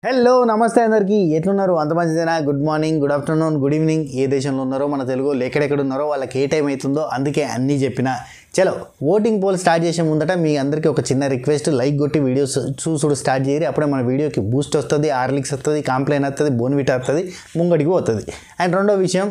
Hello నమస్తే అందరికీ ఎట్లున్నారు అంత మంచిదేనా good morning good afternoon good evening ఏ దేశంలో ఉన్నారో మన తెలుగు ఎక్కడెక్కడ ఉన్నారో వాళ్ళకి ఏ టైం అవుతుందో అందుకే అన్నీ చెప్పిన చలో ఓటింగ్ పోల్ స్టార్ట్ చేసే ముందట మీ అందరికీ ఒక చిన్న రిక్వెస్ట్ లైక్ కొట్టి వీడియోస్ చూసుడు స్టార్ట్ చేయరి అప్పుడే మన వీడియోకి బూస్ట్ వస్తుంది ఆర్లిక్స్ వస్తుంది కాంప్లైన్ వస్తుంది బోన్విటా వస్తుంది ముంగడికి పోతుంది అండ్ రెండో విషయం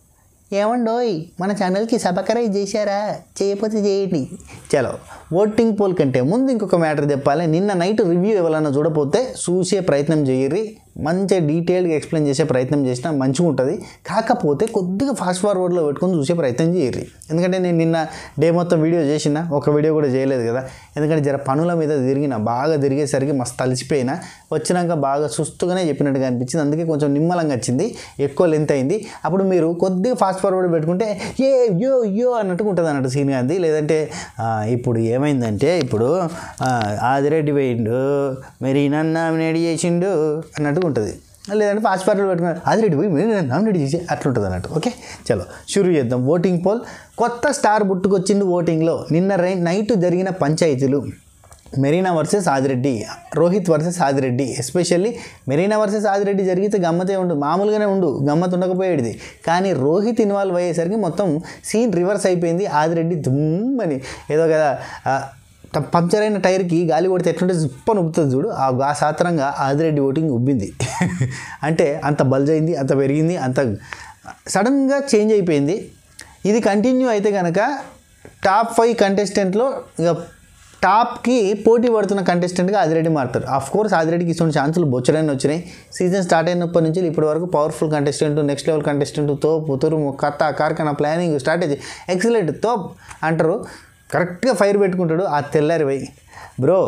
ఏమండోయ్ మన ఛానల్కి సబ్స్క్రైబ్ చేశారా చేయకపోతే చేయండి చలో ఓటింగ్ పోల్ కంటే ముందు ఇంకొక మ్యాటర్ చెప్పాలి నిన్న నైట్ రివ్యూ ఎవరైనా చూడపోతే చూసే ప్రయత్నం చేయర్రి మంచిగా డీటెయిల్గా ఎక్స్ప్లెయిన్ చేసే ప్రయత్నం చేసినా మంచిగా ఉంటుంది కాకపోతే కొద్దిగా ఫాస్ట్ ఫార్వర్డ్లో పెట్టుకొని చూసే ప్రయత్నం చేయర్రి ఎందుకంటే నేను నిన్న డే మొత్తం వీడియో చేసిన ఒక వీడియో కూడా చేయలేదు కదా ఎందుకంటే జర పనుల మీద తిరిగిన బాగా తిరిగేసరికి మస్తు తలిసిపోయినా వచ్చినాక బాగా సుస్తుగానే చెప్పినట్టుగా అనిపించింది అందుకే కొంచెం నిమ్మలంగా వచ్చింది ఎక్కువ లెంత్ అయింది అప్పుడు మీరు కొద్దిగా ఫాస్ట్ ఫార్వర్డ్ పెట్టుకుంటే ఏ యో యో అన్నట్టుగా ఉంటుంది అన్నట్టు సీన్ గాంధీ లేదంటే ఆ, ఇప్పుడు ఏమైందంటే ఇప్పుడు ఆ, ఆదిరెడ్డి పోయిండు మరి నన్ను నామినేట్ చేసిండు అన్నట్టుగా ఉంటుంది లేదంటే ఫాస్ట్ ఫార్వర్డ్ పెట్టుకుని ఆదిరెడ్డి పోయి మీరు నన్ను నామినేట్ చేసి అట్లుంటుంది అన్నట్టు ఓకే చలో షురు చేద్దాం ఓటింగ్ పోల్ కొత్త స్టార్ పుట్టుకొచ్చింది ఓటింగ్లో నిన్న రై నైట్ జరిగిన పంచాయతీలు Marina versus Adireddy Rohit versus Adireddy especially Marina versus Adireddy జరిగితే గమ్మతే ఉండు మామూలుగానే ఉండు గమ్మత్ ఉండకపోయేది కానీ రోహిత్ ఇన్వాల్వ్ అయ్యేసరికి మొత్తం సీన్ రివర్స్ అయిపోయింది ఆదిరెడ్డి దుమ్మని ఏదో కదా ఆ, ట- పంక్చర్ అయిన టైర్కి గాలి కొడితే ఎట్లుంటే జుప్పని ఉబ్బుతుంది చూడు ఆ ఆ సాత్రంగా ఆదిరెడ్డి ఓటింగ్ ఉబ్బింది అంటే అంత బల్జ్ అయింది అంత పెరిగింది అంత సడన్గా చేంజ్ అయిపోయింది ఇది కంటిన్యూ అయితే కనుక టాప్ ఫైవ్ కంటెస్టెంట్లో ఇక టాప్కి పోటీ పడుతున్న కంటెస్టెంట్గా ఆదిరెడ్డి మారుతారు ఆఫ్ కోర్స్ ఆదిరెడ్డికి ఇటువంటి ఛాన్సులు బొచ్చడని వచ్చినాయి సీజన్ స్టార్ట్ అయినప్పటి నుంచి ఇప్పటి వరకు powerful contestant next level contestant తోపు తురుము కథ కార్ఖానా ప్లానింగ్ స్ట్రాటజీ ఎక్సలెంట్ తోప్ అంటారు కరెక్ట్గా ఫైర్ పెట్టుకుంటాడు ఆ తెల్లారి పోయి బ్రో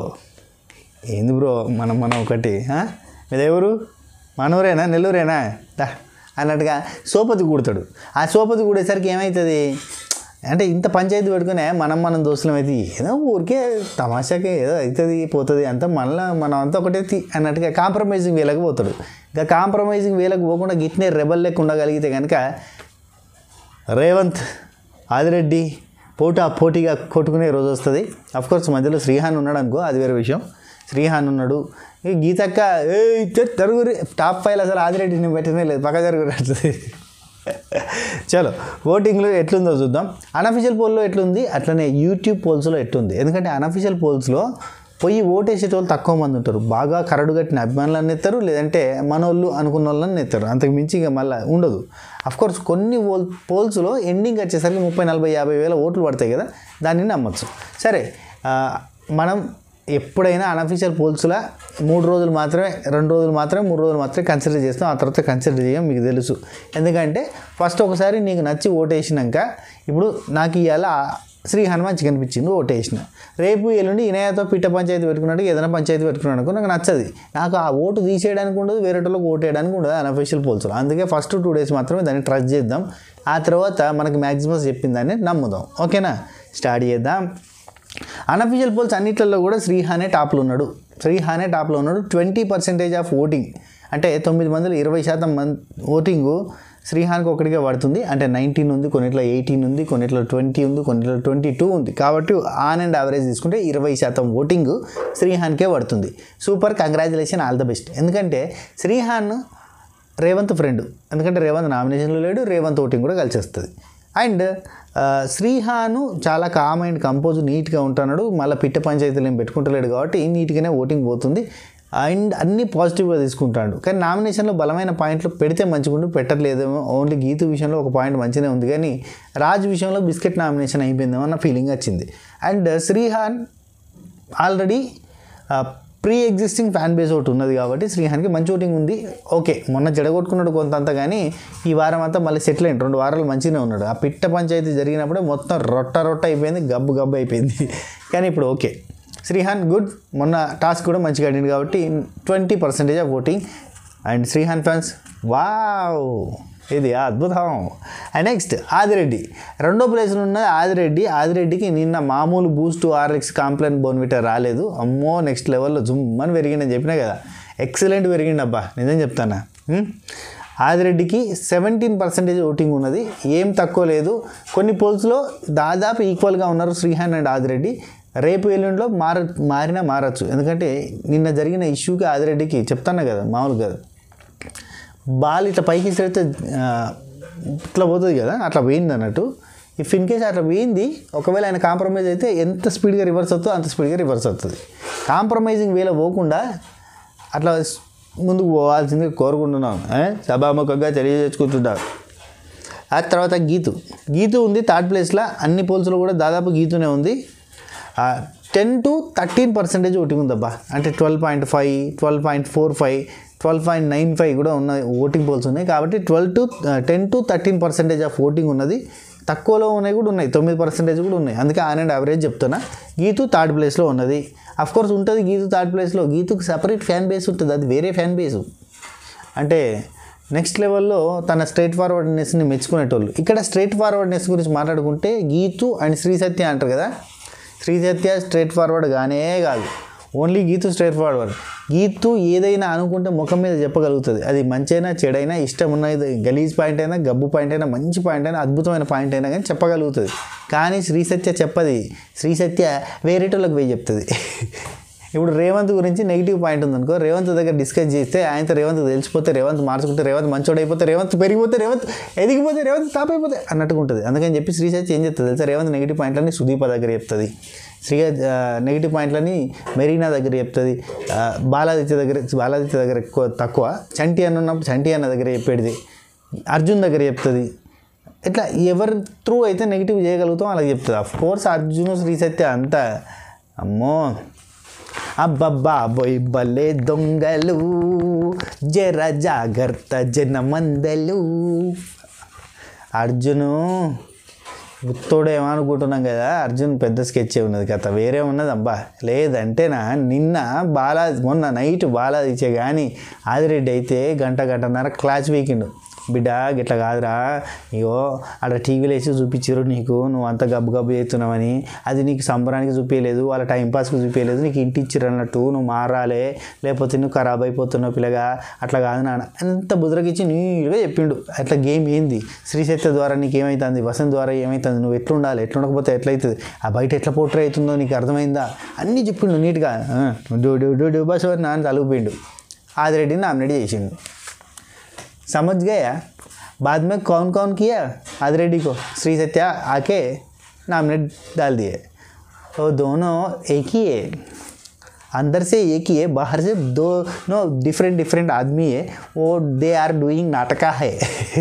ఏంది బ్రో మనం మనం ఒకటి ఆ? మీదెవరు మనూరేనా నెల్లూరేనా దా అన్నట్టుగా సోపతి కూడతాడు ఆ సోపతి కూడేసరికి ఏమవుతుంది అంటే ఇంత పంచాయతీ పెట్టుకునే మనం మనం దోస్తులం అయితే ఏదో ఊరికే తమాషాకే ఏదో అవుతుంది పోతుంది అంతా మనలో మనం అంతా ఒకటే తి- అన్నట్టుగా కాంప్రమైజింగ్ వేలకు పోతాడు ఇంకా కాంప్రమైజింగ్ వేలకు పోకుండా గిట్నే రెబల్ లెక్క ఉండగలిగితే కనుక రేవంత్ ఆదిరెడ్డి పోటా పోటీగా కొట్టుకునే రోజు వస్తుంది కోర్స్ మధ్యలో శ్రీహాన్ ఉన్నాడు అనుకో అది వేరే విషయం శ్రీహాన్ ఉన్నాడు ఈ గీతక్క ఏ జరుగురి టాప్ ఫైవ్ అసలు ఆదిరెడ్డిని పెట్టనే లేదు పక్క జరుగుతుంది చలో ఓటింగ్లో ఎట్లుందో చూద్దాం అనఫిషియల్ పోల్లో ఎట్లుంది అట్లనే యూట్యూబ్ పోల్స్లో ఎట్లుంది ఎందుకంటే అనఫిషియల్ పోల్స్లో పోయి ఓటేసేటోళ్ళు తక్కువ మంది ఉంటారు బాగా కరడు కట్టిన అభిమానులను ఎత్తారు లేదంటే మనోళ్ళు అనుకున్న వాళ్ళని ఎత్తారు అంతకు మించి ఇక మళ్ళీ ఉండదు కోర్స్ కొన్ని పోల్ పోల్స్లో ఎండింగ్ వచ్చేసరికి ముప్పై నలభై యాభై వేల ఓట్లు పడతాయి కదా దాన్ని నమ్మచ్చు సరే ఆ, మనం ఎప్పుడైనా అనఫిషియల్ పోల్స్లో మూడు రోజులు మాత్రమే రెండు రోజులు మాత్రమే మూడు రోజులు మాత్రమే కన్సిడర్ చేస్తాం ఆ తర్వాత కన్సిడర్ చేయం మీకు తెలుసు ఎందుకంటే ఫస్ట్ ఒకసారి నీకు నచ్చి ఓటేసినాక ఇప్పుడు నాకు ఇవాళ శ్రీహాన్ మంచిగా కనిపించింది ఓటేసిన రేపు ఎల్లుండి ఇనయతో పిట్ట పంచాయతీ పెట్టుకున్నాడు ఏదైనా పంచాయతీ పెట్టుకున్నాడు అనుకో నాకు నచ్చది నాకు ఆ ఓటు తీసేయడానికి ఉండదు వేరే వాళ్ళకి ఓటు వేయడానికి ఉండదు అనఫిషియల్ పోల్స్లో అందుకే ఫస్ట్ టూ డేస్ మాత్రమే దాన్ని ట్రస్ట్ చేద్దాం ఆ తర్వాత మనకి మ్యాక్సిమస్ చెప్పిందని నమ్ముదాం ఓకేనా స్టార్ట్ చేద్దాం అనఫిషియల్ పోల్స్ అన్నిట్లలో కూడా శ్రీహానే టాప్లో ఉన్నాడు శ్రీహానే టాప్లో ఉన్నాడు ట్వంటీ పర్సెంటేజ్ ఆఫ్ ఓటింగ్ అంటే తొమ్మిది మందిలో ఇరవై శాతం మంది ఓటింగు శ్రీహాన్కి ఒకటిగా పడుతుంది అంటే నైన్టీన్ ఉంది కొన్నిట్లో ఎయిటీన్ ఉంది కొన్నిట్లో ట్వంటీ ఉంది కొన్నిట్లో ట్వంటీ టూ ఉంది కాబట్టి ఆన్ అండ్ యావరేజ్ తీసుకుంటే ఇరవై శాతం ఓటింగ్ శ్రీహాన్కే పడుతుంది super congratulation all the best ఎందుకంటే శ్రీహాన్ రేవంత్ ఫ్రెండ్ ఎందుకంటే రేవంత్ నామినేషన్లో లేడు రేవంత్ ఓటింగ్ కూడా కలిసి వస్తుంది అండ్ ఆ, శ్రీహాను చాలా కామ్ అండ్ కంపోజ్ నీట్గా ఉంటున్నాడు మళ్ళీ పిట్ట పంచాయతీలు ఏం పెట్టుకుంటలేడు కాబట్టి నీట్గానే ఓటింగ్ పోతుంది అండ్ అన్ని పాజిటివ్గా తీసుకుంటాడు కానీ నామినేషన్లో బలమైన పాయింట్లు పెడితే మంచిగుండు పెట్టట్లేదేమో ఓన్లీ గీతు విషయంలో ఒక పాయింట్ మంచిగానే ఉంది కానీ రాజ్ విషయంలో బిస్కెట్ నామినేషన్ అయిపోయిందేమో అన్న ఫీలింగ్ వచ్చింది and Shrihan already pre existing fan base ఒకటి ఉన్నది కాబట్టి శ్రీహాన్కి మంచి ఓటింగ్ ఉంది ఓకే మొన్న జడగొట్టుకున్నాడు కొంతంత కానీ ఈ వారం అంతా మళ్ళీ సెటిల్ అయింది రెండు వారాలు మంచిగానే ఉన్నాడు ఆ పిట్ట పంచాయతీ జరిగినప్పుడే మొత్తం రొట్ట రొట్ట అయిపోయింది గబ్బు గబ్బు అయిపోయింది కానీ ఇప్పుడు ఓకే శ్రీహాన్ గుడ్ మొన్న టాస్క్ కూడా మంచిగా ఆడింది కాబట్టి twenty percentage of voting and Shrihan fans wow ఇది అద్భుతం అండ్ నెక్స్ట్ ఆదిరెడ్డి రెండో ప్లేస్లో ఉన్న ఆదిరెడ్డి ఆదిరెడ్డికి నిన్న మామూలు బూస్ట్ ఆర్ఎక్స్ కాంప్లైన్ బోన్విటర్ రాలేదు అమ్మో నెక్స్ట్ లెవెల్లో జుమ్మని పెరిగిందని చెప్పినా కదా ఎక్సలెంట్ పెరిగిండి అబ్బా నిజం చెప్తానా హ్మ్? ఆదిరెడ్డికి సెవెంటీన్ పర్సెంటేజ్ ఓటింగ్ ఉన్నది ఏం తక్కువ లేదు కొన్ని పోల్స్లో దాదాపు ఈక్వల్గా ఉన్నారు శ్రీహాన్ అండ్ ఆదిరెడ్డి రేపు ఎల్లుండిలో మార మారినా మారచ్చు ఎందుకంటే నిన్న జరిగిన ఇష్యూకి ఆదిరెడ్డికి చెప్తాను కదా మామూలు కదా బాల్ ఇట్లా పైకి ఇస్తే ఇట్లా పోతుంది కదా అట్లా పోయింది అన్నట్టు ఇఫ్ ఇన్ కేస్ అట్లా పోయింది ఒకవేళ ఆయన కాంప్రమైజ్ అయితే ఎంత స్పీడ్గా రివర్స్ అవుతుందో అంత స్పీడ్గా రివర్స్ అవుతుంది కాంప్రమైజింగ్ వేలో పోకుండా అట్లా స్- ముందుకు పోవాల్సింది కోరుకుంటున్నాం ఏ? సభాముఖంగా తెలియజేసుకుంటున్నారు ఆ తర్వాత గీతు గీతు ఉంది థర్డ్ ప్లేస్లో అన్ని పోల్స్లో కూడా దాదాపు గీతునే ఉంది ten to thirteen percentage voting ఉందబ్బా అంటే twelve point five twelve point four five twelve point nine five కూడా ఉన్న ఓటింగ్ పోల్స్ ఉన్నాయి కాబట్టి twelve to ten to thirteen percentage of voting ఉన్నది తక్కువలో ఉన్నాయి కూడా ఉన్నాయి తొమ్మిది పర్సెంటేజ్ కూడా ఉన్నాయి అందుకే ఆన్ అండ్ యావరేజ్ చెప్తున్నా గీతు థర్డ్ ప్లేస్లో ఉన్నది అఫ్ కోర్స్ ఉంటుంది గీతు థర్డ్ ప్లేస్లో గీతుకు సపరేట్ ఫ్యాన్ బేస్ ఉంటుంది అది వేరే ఫ్యాన్ బేసు అంటే నెక్స్ట్ లెవెల్లో తన స్ట్రైట్ ఫార్వర్డ్నెస్ని మెచ్చుకునేటోళ్ళు ఇక్కడ స్ట్రైట్ ఫార్వర్డ్నెస్ గురించి మాట్లాడుకుంటే గీతు అండ్ శ్రీ సత్య అంటారు కదా శ్రీ సత్య స్ట్రైట్ ఫార్వర్డ్ గానే కాదు only Geetu straight forward Geetu ఏదైనా అనుకుంటే ముఖం మీద చెప్పగలుగుతుంది అది మంచైనా చెడైనా ఇష్టం ఉన్నది గలీజ్ పాయింట్ అయినా గబ్బు పాయింట్ అయినా మంచి పాయింట్ అయినా అద్భుతమైన పాయింట్ అయినా కానీ చెప్పగలుగుతుంది కానీ శ్రీ సత్య చెప్పది శ్రీ సత్య వేరేటోళ్ళకి పోయి చెప్తుంది ఇప్పుడు రేవంత్ గురించి నెగిటివ్ పాయింట్ ఉందనుకో రేవంత్ దగ్గర డిస్కస్ చేస్తే ఆయనతో రేవంత్ తెలిసిపోతే రేవంత్ మార్చుకుంటే రేవంత్ మంచోడు అయిపోతే రేవంత్ పెరిగిపోతే రేవంత్ ఎదిగిపోతే రేవంత్ టాప్ అయిపోతే అన్నట్టుగా ఉంటుంది అందుకని చెప్పి శ్రీశాచ్ ఏం చెప్తుంది తెలుసా రేవంత్ నెగిటివ్ పాయింట్లని సుదీప దగ్గర చెప్తుంది శ్రీ నెగిటివ్ పాయింట్లని మెరీనా దగ్గర చెప్తుంది ఆ, బాలాదిత్య దగ్గర బాలాదిత్య దగ్గర ఎక్కువ తక్కువ చంటి అన్న ఉన్నప్పుడు చంటి అన్న దగ్గర చెప్పేది అర్జున్ దగ్గర చెప్తుంది ఇట్లా ఎవరి త్రూ అయితే నెగిటివ్ చేయగలుగుతాం అలా చెప్తుంది అఫ్ కోర్స్ అర్జున్ శ్రీ సత్య అంతా అమ్మో అబ్బబ్బా బొయ్ బలే దొంగలు జర జాగ్రత్త జనమందలు అర్జును గుత్తోడు ఏమనుకుంటున్నాం కదా అర్జున్ పెద్ద స్కెచ్ ఉన్నది కథ వేరే ఉన్నది అబ్బా లేదంటేనా నిన్న బాలా మొన్న నైట్ బాలా ఇచ్చే కానీ ఆదిరెడ్డి అయితే గంట గంటన్నర క్లాస్ వీకిండు బిడ్డ గిట్ల కాదురా ఇగో అక్కడ టీవీలో వేసి చూపించారు నీకు నువ్వు అంత గబ్బు గబ్బు చేస్తున్నావని అది నీకు సంబరానికి చూపించలేదు వాళ్ళ టైంపాస్కి చూపించలేదు నీకు ఇంటి ఇచ్చిర్రు అన్నట్టు నువ్వు మారాలే లేకపోతే నువ్వు ఖరాబ్ అయిపోతున్నావు పిల్లగా అట్లా కాదు నాన్న అంత బుద్రకిచ్చి నీట్గా చెప్పిండు అట్లా గేమ్ ఏంది శ్రీశక్తి ద్వారా నీకు ఏమవుతుంది వసంత్ ద్వారా ఏమవుతుంది నువ్వు ఎట్లుండాలి ఎట్లుండకపోతే ఎట్లయితుంది ఆ బయట ఎట్లా పోట్రే అవుతుందో నీకు అర్థమైందా అన్నీ చెప్పిండు నీట్గా ఆ, డూ డూ డూ డూ బస్ అని నాన్న తలుపుపిండు ఆదిరెడ్డిని నామినేట్ చేసిండు समझ गया बाद में कौन कौन किया आदिरेड्डी को श्री सत्या आके नामिनेट डाल दिए वो दोनों एक ही है अंदर से एक ही है बाहर से दो नो डिफरेंट डिफरेंट आदमी है वो दे आर डूइंग నాటక హే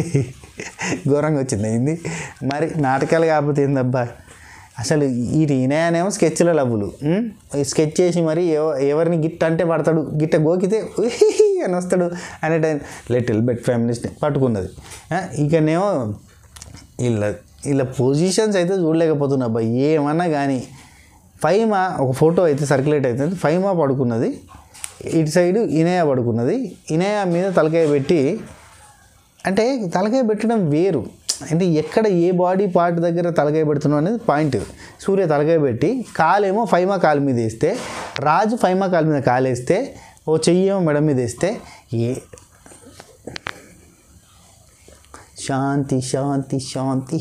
ఘోరంగా వచ్చింది అయింది మరి నాటకాలు కాకపోతే ఏందబ్బా అసలు ఈ ఈయనేమో స్కెచ్ల లవ్వులు ఉమ్? ఈ స్కెచ్ చేసి మరి ఎవ- ఎవరిని గిట్ట అంటే పడతాడు గిట్ట గోకితే ఉహి అని వస్తాడు అనే టైం లిటిల్ బెట్ ఫ్యామిలీస్ని పట్టుకున్నది ఆ, ఇకనేమో వీళ్ళ వీళ్ళ పొజిషన్స్ అయితే చూడలేకపోతున్నా అబ్బా ఏమన్నా కానీ ఫైమా ఒక ఫోటో అయితే సర్క్యులేట్ అవుతుంది ఫైమా పడుకున్నది ఇటు సైడ్ ఇనయ పడుకున్నది ఇనయ మీద తలకాయ పెట్టి అంటే తలకాయ పెట్టడం వేరు అంటే ఎక్కడ ఏ బాడీ పార్ట్ దగ్గర తలకాయ పెడుతున్నాం అనేది పాయింట్ సూర్య తలకాయ పెట్టి కాలేమో ఫైమా కాలు మీద వేస్తే రాజు ఫైమా కాలు మీద కాలేస్తే ఓ చెయ్యేమో మెడ మీద వేస్తే ఏ శాంతి శాంతి శాంతి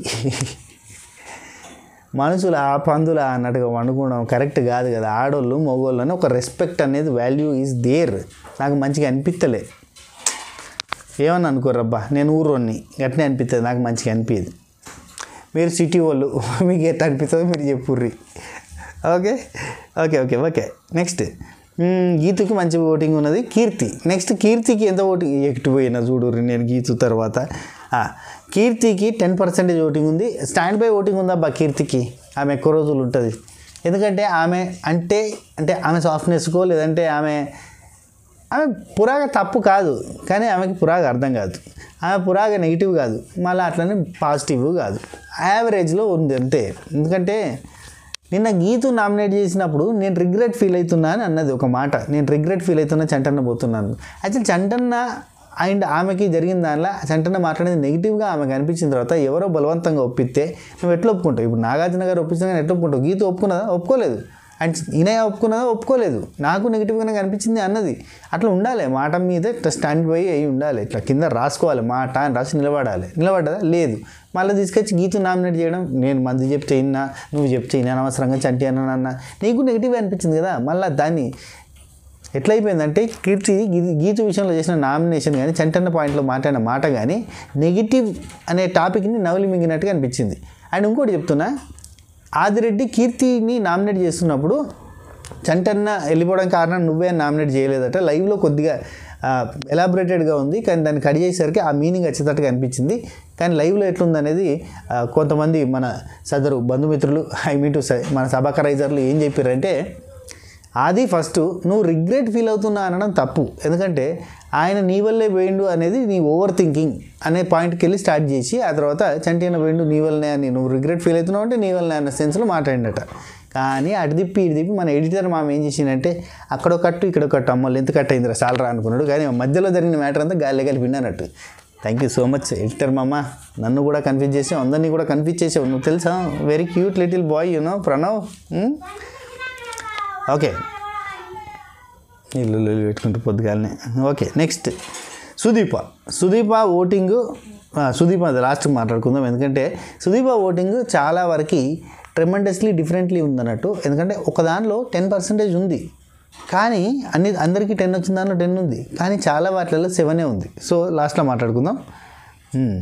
మనుషుల ఆ పందుల అన్నట్టుగా వండుకోవడం కరెక్ట్ కాదు కదా ఆడోళ్ళు మగోళ్ళు అని ఒక రెస్పెక్ట్ అనేది వాల్యూ ఈజ్ దేర్ నాకు మంచిగా అనిపించలే ఏమని అనుకోరబ్బా నేను ఊరోని గట్నే అనిపిస్తుంది నాకు మంచిగా అనిపించదు మీరు సిటీ వాళ్ళు మీకు ఎట్లా అనిపిస్తుందో మీరు చెప్పుర్రి okay okay okay okay next hmm, గీతుకి మంచి ఓటింగ్ ఉన్నది కీర్తి నెక్స్ట్ కీర్తికి ఎంత ఓటింగ్ ఎక్కి పోయినా చూడుర్రి నేను గీతు తర్వాత ఆ, కీర్తికి టెన్ పర్సెంటేజ్ ఓటింగ్ ఉంది స్టాండ్ బై ఓటింగ్ ఉందబ్బా కీర్తికి ఆమె ఎక్కువ రోజులు ఉంటుంది ఎందుకంటే ఆమె అంటే అంటే ఆమె సాఫ్ట్నెస్కో లేదంటే ఆమె ఆమె పురాగ తప్పు కాదు కానీ ఆమెకి పురాగ అర్థం కాదు ఆమె పురాగ నెగిటివ్ కాదు మళ్ళీ అట్లనే పాజిటివ్ కాదు యావరేజ్లో ఉంది అంతే ఎందుకంటే నిన్న గీతు నామినేట్ చేసినప్పుడు నేను రిగ్రెట్ ఫీల్ అవుతున్నా అని అన్నది ఒక మాట నేను రిగ్రెట్ ఫీల్ అవుతున్నా చంటన్న పోతున్నాను యాక్చువల్ చంటన్న అండ్ ఆమెకి జరిగిన దానిలో చంటన్న మాట్లాడేది నెగిటివ్గా ఆమెకు అనిపించిన తర్వాత ఎవరో బలవంతంగా ఒప్పిస్తే నువ్వు ఎట్లా ఒప్పుకుంటావు ఇప్పుడు నాగార్జున గారు ఒప్పిస్తే కానీ ఎట్లా ఒప్పుకుంటావు గీత ఒప్పుకున్నదా ఒప్పుకోలేదు అండ్ ఈయన ఒప్పుకున్నదో ఒప్పుకోలేదు నాకు నెగిటివ్గానే కనిపించింది అన్నది అట్లా ఉండాలి మాట మీదే ఇట్లా స్టాండ్ బై అయి ఉండాలి ఇట్లా కింద రాసుకోవాలి మాట అని రాసి నిలబడాలి నిలబడ్డదా లేదు మళ్ళీ తీసుకొచ్చి గీతు నామినేట్ చేయడం నేను మంది చెప్తే ఇన్నా నువ్వు చెప్తే ఇన్నా అనవసరంగా చంటి అన్న నీకు నెగిటివ్ అనిపించింది కదా మళ్ళీ దాన్ని ఎట్లయిపోయిందంటే కీర్తి గీ- గీతు విషయంలో చేసిన నామినేషన్ కానీ చంటన్న పాయింట్లో మాట్లాడిన మాట కానీ నెగిటివ్ అనే టాపిక్ని నవలి మింగినట్టుగా అనిపించింది అండ్ ఇంకోటి చెప్తున్నా ఆదిరెడ్డి కీర్తిని నామినేట్ చేస్తున్నప్పుడు చంటన్న వెళ్ళిపోవడానికి కారణం నువ్వే నామినేట్ చేయలేదట లైవ్లో కొద్దిగా ఎలాబరేటెడ్గా ఉంది కానీ దాన్ని కట్ చేసేసరికి ఆ మీనింగ్ వచ్చేటట్టుగా అనిపించింది కానీ లైవ్లో ఎట్లుందనేది ఆ, కొంతమంది మన సదరు బంధుమిత్రులు ఐ మీన్ టు మన సభాకరైజర్లు ఏం చెప్పారంటే అది ఫస్ట్ నువ్వు రిగ్రెట్ ఫీల్ అవుతున్నా అనడం తప్పు ఎందుకంటే ఆయన నీ వల్లే పోయిండు అనేది నీ ఓవర్ థింకింగ్ అనే పాయింట్కి వెళ్ళి స్టార్ట్ చేసి ఆ తర్వాత చంటిన పోయిండు నీ వల్లనే అని నువ్వు రిగ్రెట్ ఫీల్ అవుతున్నావు అంటే నీ వల్లనే అన్న సెన్స్లో మాట్లాడిండట కానీ అటు తిప్పి ఇటు తిప్పి మన ఎడిటర్ మామ ఏం చేసిందంటే అక్కడ కట్టు ఇక్కడ కట్టు అమ్మలు ఎంత కట్ అయిందిరా సాలరా అనుకున్నాడు కానీ మధ్యలో జరిగిన మ్యాటర్ అంతా గాలి కలిపి అన్నట్టు thank you so much editor మామ నన్ను కూడా కన్ఫ్యూజ్ చేసావు అందరినీ కూడా కన్ఫ్యూజ్ చేసావు నువ్వు తెలుసా very cute little boy you know Pranav um? Okay ఇల్లు ఇల్లు పెట్టుకుంటూ పొద్దుగాలనే okay next Sudeepa Sudeepa voting ఆ, సుదీప అది లాస్ట్ మాట్లాడుకుందాం ఎందుకంటే సుదీప ఓటింగ్ చాలా వరకు ట్రెమండస్లీ డిఫరెంట్లీ ఉందన్నట్టు ఎందుకంటే ఒక దానిలో టెన్ పర్సెంటేజ్ ఉంది కానీ అన్ని అందరికీ టెన్ వచ్చిన దానిలో టెన్ ఉంది కానీ చాలా వాటిలలో సెవెనే ఉంది సో లాస్ట్లో మాట్లాడుకుందాం hmm.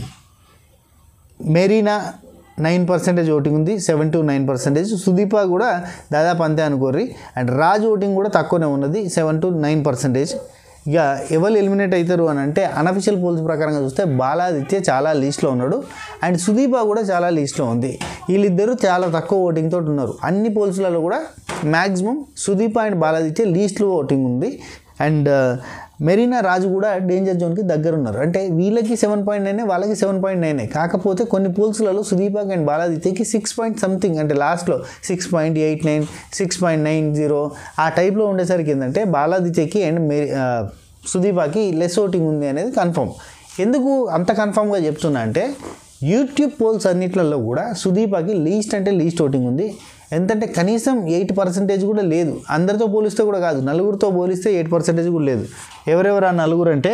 Marina nine percentage voting ఉంది seven to nine percentage Sudeepa కూడా దాదాపు అంతే అనుకోర్రి అండ్ రాజ్ ఓటింగ్ కూడా తక్కువనే ఉన్నది సెవెన్ టు నైన్ పర్సెంటేజ్ ఇక ఎవరు ఎలిమినేట్ అవుతారు అని అంటే అనఫిషియల్ పోల్స్ ప్రకారంగా చూస్తే బాలాదిత్య చాలా లీస్ట్లో ఉన్నాడు అండ్ సుదీప కూడా చాలా లీస్ట్లో ఉంది వీళ్ళిద్దరూ చాలా తక్కువ ఓటింగ్ తోటి ఉన్నారు అన్ని పోల్స్లలో కూడా మ్యాక్సిమం సుదీప అండ్ బాలాదిత్య లీస్ట్లో ఓటింగ్ ఉంది అండ్ మెరీనా రాజు కూడా డేంజర్ జోన్కి దగ్గర ఉన్నారు అంటే వీళ్ళకి సెవెన్ పాయింట్ నైన్ వాళ్ళకి సెవెన్ పాయింట్ నైన్ కాకపోతే కొన్ని పోల్స్లలో సుదీపక్ అండ్ బాలాదిత్యకి సిక్స్ పాయింట్ సంథింగ్ అంటే లాస్ట్లో six point eight nine six point nine zero ఆ టైప్లో ఉండేసరికి ఏంటంటే బాలాదిత్యకి అండ్ మెరీ ఆ, సుదీపాకి లెస్ ఓటింగ్ ఉంది అనేది కన్ఫర్మ్ ఎందుకు అంత కన్ఫర్మ్గా చెప్తున్నా అంటే యూట్యూబ్ పోల్స్ అన్నిట్లలో కూడా సుదీపాకి లీస్ట్ అంటే లీస్ట్ ఓటింగ్ ఉంది ఎంతంటే కనీసం ఎయిట్ పర్సెంటేజ్ కూడా లేదు అందరితో పోలిస్తే కూడా కాదు నలుగురితో పోలిస్తే ఎయిట్ పర్సెంటేజ్ కూడా లేదు ఎవరెవరు ఆ నలుగురు అంటే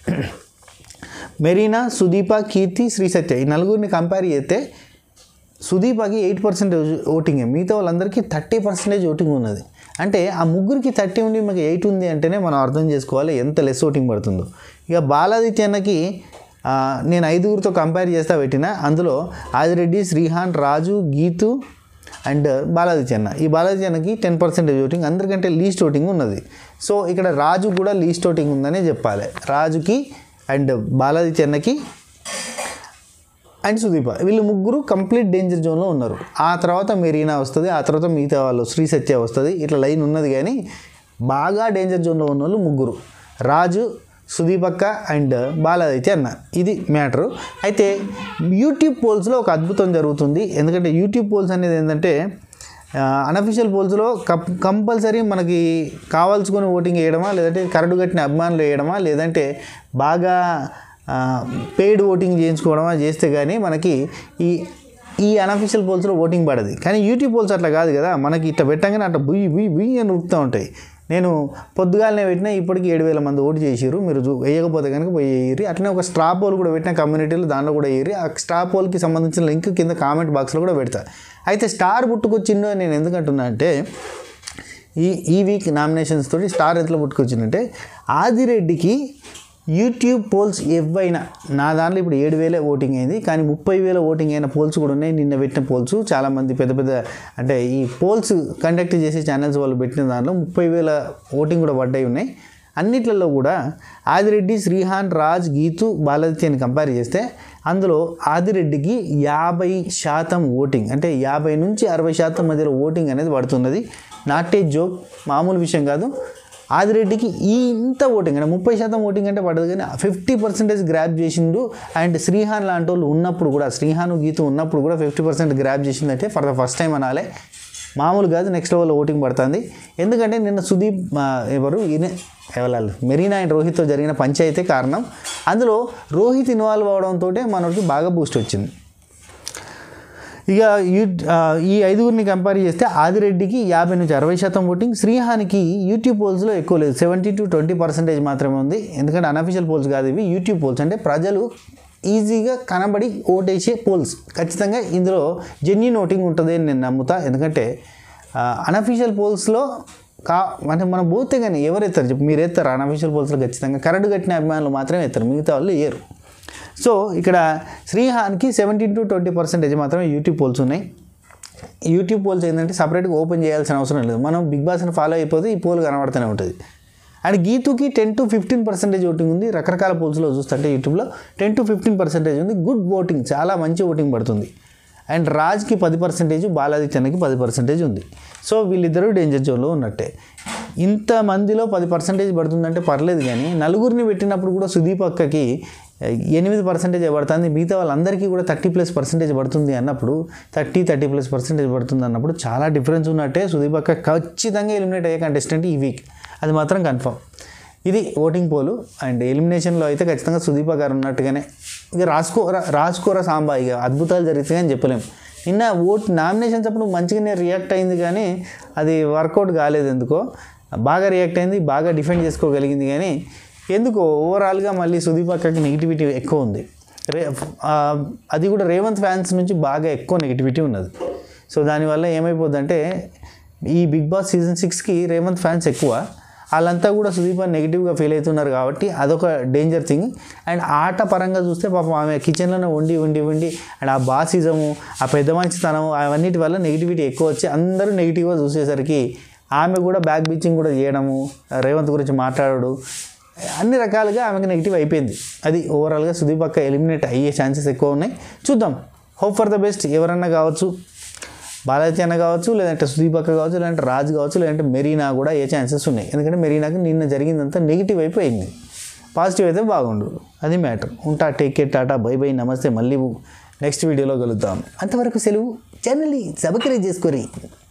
మెరీనా సుదీప కీర్తి శ్రీ సత్య ఈ నలుగురిని కంపేర్ చేస్తే సుదీపకి ఎయిట్ పర్సెంటేజ్ ఓటింగ్ మిగతా వాళ్ళందరికీ థర్టీ పర్సెంటేజ్ ఓటింగ్ ఉన్నది అంటే ఆ ముగ్గురికి థర్టీ ఉండి మాకు ఎయిట్ ఉంది అంటేనే మనం అర్థం చేసుకోవాలి ఎంత లెస్ ఓటింగ్ పడుతుందో ఇక బాలాదిత్యన్నకి ఆ, నేను ఐదుగురితో కంపేర్ చేస్తా పెట్టిన అందులో ఆదిరెడ్డి శ్రీహాన్ రాజు గీతు అండ్ బాలాదిత్య అన్న ఈ బాలాదిత్య అన్నకి టెన్ పర్సెంటేజ్ ఓటింగ్ అందరికంటే లీస్ట్ ఓటింగ్ ఉన్నది సో ఇక్కడ రాజు కూడా లీస్ట్ ఓటింగ్ ఉందనే చెప్పాలి రాజుకి అండ్ బాలాదిత్య అన్నకి అండ్ సుదీప వీళ్ళు ముగ్గురు కంప్లీట్ డేంజర్ జోన్లో ఉన్నారు ఆ తర్వాత మెరీనా వస్తుంది ఆ తర్వాత మిగతా వాళ్ళు శ్రీ సత్య వస్తుంది ఇట్లా లైన్ ఉన్నది కానీ బాగా డేంజర్ జోన్లో ఉన్న వాళ్ళు ముగ్గురు రాజు సుదీపక్క అండ్ బాలాదైతే అన్న ఇది మ్యాటరు అయితే యూట్యూబ్ పోల్స్లో ఒక అద్భుతం జరుగుతుంది ఎందుకంటే యూట్యూబ్ పోల్స్ అనేది ఏంటంటే అనఫిషియల్ పోల్స్లో కప్ కంపల్సరీ మనకి కావాల్సుకొని ఓటింగ్ వేయడమా లేదంటే కరడు కట్టిన అభిమానులు వేయడమా లేదంటే బాగా పెయిడ్ ఓటింగ్ చేయించుకోవడమా చేస్తే కానీ మనకి ఈ ఈ అనఫిషియల్ పోల్స్లో ఓటింగ్ పడదు కానీ యూట్యూబ్ పోల్స్ అట్లా కాదు కదా మనకి ఇట్లా పెట్టంగానే అట్లా బుయ్యి బుయ్యి బుయ్యి అని ఉరుకుతూ ఉంటాయి నేను పొద్దుగాలనే పెట్టినా ఇప్పటికి ఏడు వేల మంది ఓటు చేసిరు మీరు చూ- వేయకపోతే కనుక పోయి వేయరు అట్లనే ఒక స్ట్రా పోల్ కూడా పెట్టిన కమ్యూనిటీలో దాంట్లో కూడా వేయరు ఆ స్ట్రా పోల్కి సంబంధించిన లింక్ కింద కామెంట్ బాక్స్లో కూడా పెడతా అయితే స్టార్ పుట్టుకొచ్చిందో అని నేను ఎందుకంటున్నా అంటే ఈ ఈ వీక్ నామినేషన్స్ తోటి స్టార్ ఎట్లా పుట్టుకొచ్చిందంటే ఆదిరెడ్డికి యూట్యూబ్ పోల్స్ ఏవైనా నా దాంట్లో ఇప్పుడు ఏడు వేలే ఓటింగ్ అయింది కానీ ముప్పై వేల ఓటింగ్ అయిన పోల్స్ కూడా ఉన్నాయి నిన్న పెట్టిన పోల్స్ చాలామంది పెద్ద పెద్ద అంటే ఈ పోల్స్ కండక్ట్ చేసే ఛానల్స్ వాళ్ళు పెట్టిన దాంట్లో ముప్పై వేల ఓటింగ్ కూడా పడ్డాయి ఉన్నాయి అన్నిట్లలో కూడా ఆదిరెడ్డి శ్రీహాన్ రాజ్ గీతు బాలాదిత్యని కంపేర్ చేస్తే అందులో ఆదిరెడ్డికి యాభై శాతం ఓటింగ్ అంటే యాభై నుంచి అరవై శాతం మధ్యలో ఓటింగ్ అనేది పడుతున్నది నాట్ ఏ జోక్ మామూలు విషయం కాదు ఆదిరెడ్డికి ఈ ఇంత ఓటింగ్ అంటే ముప్పై శాతం ఓటింగ్ అంటే పడదు కానీ ఫిఫ్టీ పర్సెంటేజ్ గ్రాప్ చేసిండు అండ్ శ్రీహాన్ లాంటి వాళ్ళు ఉన్నప్పుడు కూడా శ్రీహాన్ గీతు ఉన్నప్పుడు కూడా ఫిఫ్టీ పర్సెంట్ గ్రాప్ చేసిందంటే ఫర్ ద ఫస్ట్ టైం అనాలే మామూలు కాదు నెక్స్ట్ లెవెల్లో ఓటింగ్ పడుతుంది ఎందుకంటే నిన్న సుదీప్ ఆ, ఎవరు ఈయన ఎవరు మెరీనా అండ్ రోహిత్తో జరిగిన పంచాయితీ కారణం అందులో రోహిత్ ఇన్వాల్వ్ అవడంతో మనకి బాగా బూస్ట్ వచ్చింది ఇక యూ ఆ, ఈ ఐదుగురిని కంపేర్ చేస్తే ఆదిరెడ్డికి యాభై నుంచి అరవై శాతం ఓటింగ్ శ్రీహానికి యూట్యూబ్ పోల్స్లో ఎక్కువ లేదు సెవెంటీ టు ట్వంటీ పర్సెంటేజ్ మాత్రమే ఉంది ఎందుకంటే అన్అఫిషియల్ పోల్స్ కాదు ఇవి యూట్యూబ్ పోల్స్ అంటే ప్రజలు ఈజీగా కనబడి ఓటేసే పోల్స్ ఖచ్చితంగా ఇందులో జెన్యున్ ఓటింగ్ ఉంటుంది అని నేను నమ్ముతా ఎందుకంటే అన్అఫిషియల్ పోల్స్లో కా అంటే మనం పోతే కానీ ఎవరు ఎత్తారు చెప్పు మీరు ఎత్తారు అన్అఫిషియల్ పోల్స్లో ఖచ్చితంగా కరెంట్ కట్టిన అభిమానులు మాత్రమే ఎత్తారు మిగతా వాళ్ళు వేయరు సో ఇక్కడ శ్రీహాన్కి సెవెంటీన్ టు ట్వంటీ పర్సెంటేజ్ మాత్రమే యూట్యూబ్ పోల్స్ ఉన్నాయి యూట్యూబ్ పోల్స్ ఏంటంటే సపరేట్గా ఓపెన్ చేయాల్సిన అవసరం లేదు మనం బిగ్ బాస్ని ఫాలో అయిపోతే ఈ పోల్ కనబడుతూనే ఉంటుంది అండ్ గీతుకి ten to fifteen percentage voting ఉంది రకరకాల పోల్స్లో చూస్తుంటే యూట్యూబ్లో టెన్ టు ఫిఫ్టీన్ పర్సెంటేజ్ ఉంది గుడ్ ఓటింగ్ చాలా మంచి ఓటింగ్ పడుతుంది అండ్ రాజ్కి పది పర్సెంటేజ్ బాలాదిత్యనకి పది పర్సెంటేజ్ ఉంది సో వీళ్ళిద్దరూ డేంజర్ జోన్లో ఉన్నట్టే ఇంత మందిలో పది పర్సెంటేజ్ పడుతుందంటే పర్లేదు కానీ నలుగురిని పెట్టినప్పుడు కూడా సుదీప్ అక్కకి ఎనిమిది పర్సెంటేజ్ పడుతుంది మిగతా వాళ్ళందరికీ కూడా థర్టీ ప్లస్ పర్సెంటేజ్ పడుతుంది అన్నప్పుడు థర్టీ థర్టీ ప్లస్ పర్సెంటేజ్ పడుతుంది అన్నప్పుడు చాలా డిఫరెన్స్ ఉన్నట్టే సుదీప్ అక్క ఖచ్చితంగా ఎలిమినేట్ అయ్యే కంటెస్టెంట్ ఈ వీక్ అది మాత్రం కన్ఫర్మ్ ఇది ఓటింగ్ పోలు అండ్ ఎలిమినేషన్లో అయితే ఖచ్చితంగా సుదీప గారు ఉన్నట్టుగానే ఇక రాసుకోర రాసుకోర సాంబా ఇక అద్భుతాలు జరుగుతాయి అని చెప్పలేం నిన్న ఓట్ నామినేషన్స్ అప్పుడు మంచిగానే రియాక్ట్ అయింది కానీ అది వర్కౌట్ కాలేదు ఎందుకో బాగా రియాక్ట్ అయింది బాగా డిఫెండ్ చేసుకోగలిగింది కానీ ఎందుకో ఓవరాల్గా మళ్ళీ సుదీప్ అక్కకి నెగిటివిటీ ఎక్కువ ఉంది రే ఆ, అది కూడా రేవంత్ ఫ్యాన్స్ నుంచి బాగా ఎక్కువ నెగిటివిటీ ఉన్నది సో దానివల్ల ఏమైపోద్దంటే ఈ బిగ్ బాస్ సీజన్ సిక్స్కి రేవంత్ ఫ్యాన్స్ ఎక్కువ వాళ్ళంతా కూడా సుదీప్ అని నెగిటివ్గా ఫీల్ అవుతున్నారు కాబట్టి అదొక డేంజర్ థింగ్ అండ్ ఆట పరంగా చూస్తే పాపం ఆమె కిచెన్లోనే వండి వండి వండి అండ్ ఆ బాసిజము ఆ పెద్ద మంచితనం అవన్నిటి వల్ల నెగిటివిటీ ఎక్కువ వచ్చి అందరూ నెగిటివ్గా చూసేసరికి ఆమె కూడా బ్యాక్ బీచింగ్ కూడా చేయడము రేవంత్ గురించి మాట్లాడడు అన్ని రకాలుగా ఆమెకు నెగిటివ్ అయిపోయింది అది ఓవరాల్గా సుదీప్ అక్క ఎలిమినేట్ అయ్యే ఛాన్సెస్ ఎక్కువ ఉన్నాయి చూద్దాం హోప్ ఫర్ ద బెస్ట్ ఎవరన్నా కావచ్చు బాలాజీ అన్న కావచ్చు లేదంటే సుదీప్ అక్క కావచ్చు లేదంటే రాజు కావచ్చు లేదంటే మెరీనా కూడా ఏ ఛాన్సెస్ ఉన్నాయి ఎందుకంటే మెరీనాకి నిన్న జరిగిందంతా నెగిటివ్ అయిపోయింది పాజిటివ్ అయితే బాగుండు అది మ్యాటర్ ఉంటా take care tata bye bye నమస్తే మళ్ళీ నెక్స్ట్ వీడియోలో కలుద్దాం అంతవరకు సెలవు ఛానల్ని సబ్స్క్రైబ్ చేసుకోరి